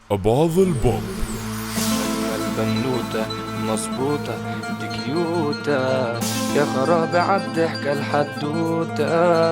أبعض البوب البنوتة مظبوطة دي كيوتة يا خرابي عالضحكة الحدوتة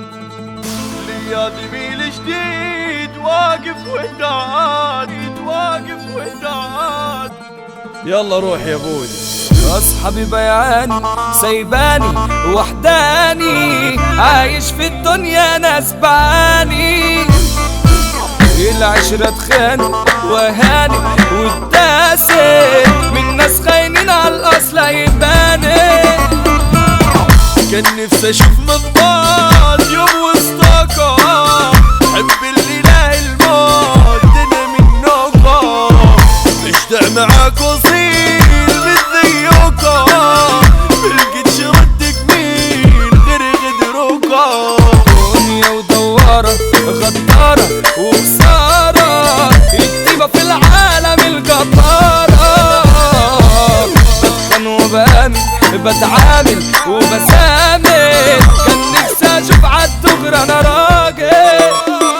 يا زميل جديد واقف وداد واقف وداد يلا روح يا ابوي اصحابي بيعاني سايباني وحداني عايش في الدنيا ناس بعاني العشرة تخان وهاني والتاسد من ناس خاينين على الاصل هيباني كان نفسي اشوف مضباط يوم وسطاكا حب اللي لا الموت انا منكم مش معاك وصيل بالذيوكا ملقتش ردك مين غير غدروكا دنيا ودوارة غدارة وخسارة الطيبة في العالم الجبارة بتخن وبامن بتعامل وبسامل كان نفسي اشوف عالدغري انا راجل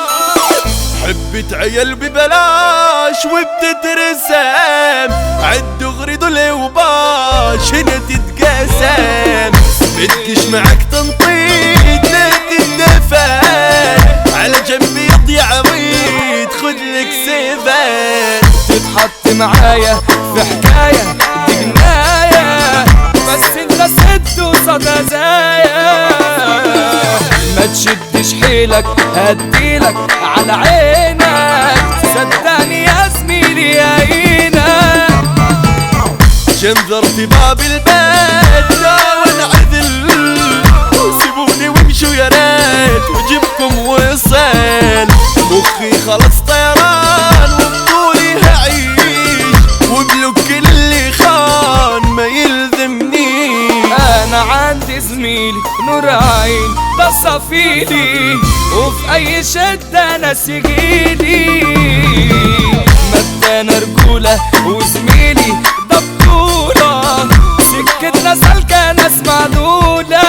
حبة عيال ببلاش وبتترسم عالدغري دول وباش هنا تتقسم بدكش معاك تنطيط لا تندفن على جنبي يضيع عويد خدلك سيفن تتحط معايا في حكاية دي جناية بس انت ست وصد زايا ما تشدش حيلك هديلك على عينك صدقني يا زميلي يا عينك جنذرت باب البيت لا وانعذل سيبوني وامشوا يا ريت وجيبكم وصل مخي خلص طيران وبطولي هعيش وبلوك اللي خان ما يلزمنيش انا عندي زميلي نور عين ده صفيلي وفي اي شدة ناس يجيلي مدانا رجولة وزميلي ده بطولة سكتنا سالكة ناس معدولة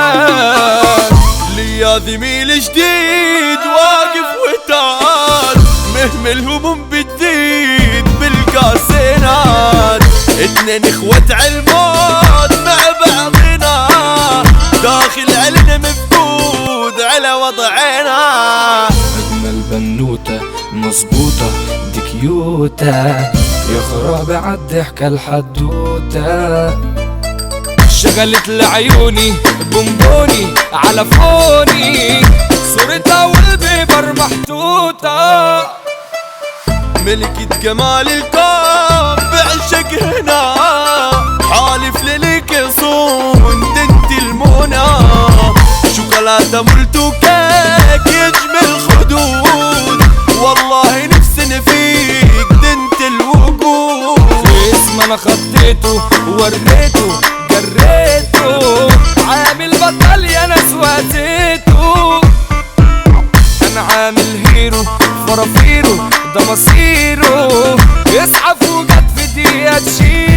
لي يا زميل جديد واقف وتعال مهمل هموم بتزيد بالكاسينات اتنين اخوة عالموت مع بعضنا داخل علينا مفقود على وضعنا أجمل بنوتة مظبوطة دي كيوتة يا خرابي عالضحكة الحدوتة شغلت لعيوني بونبوني على فوني صورتها والبيبر محطوطة ملكة جمال الكون بعشق هنا حالف للك يصون انت المنى شوكولاتة مولتو كيك يجمل خدود والله نفسنا فيك دنت الوجود اسم انا خطيته وريته جريته عامل بطل يا ناس واتيته انا عامل هيرو فرافيرو ده مصيره يسعف وجت في دقيقة تشيله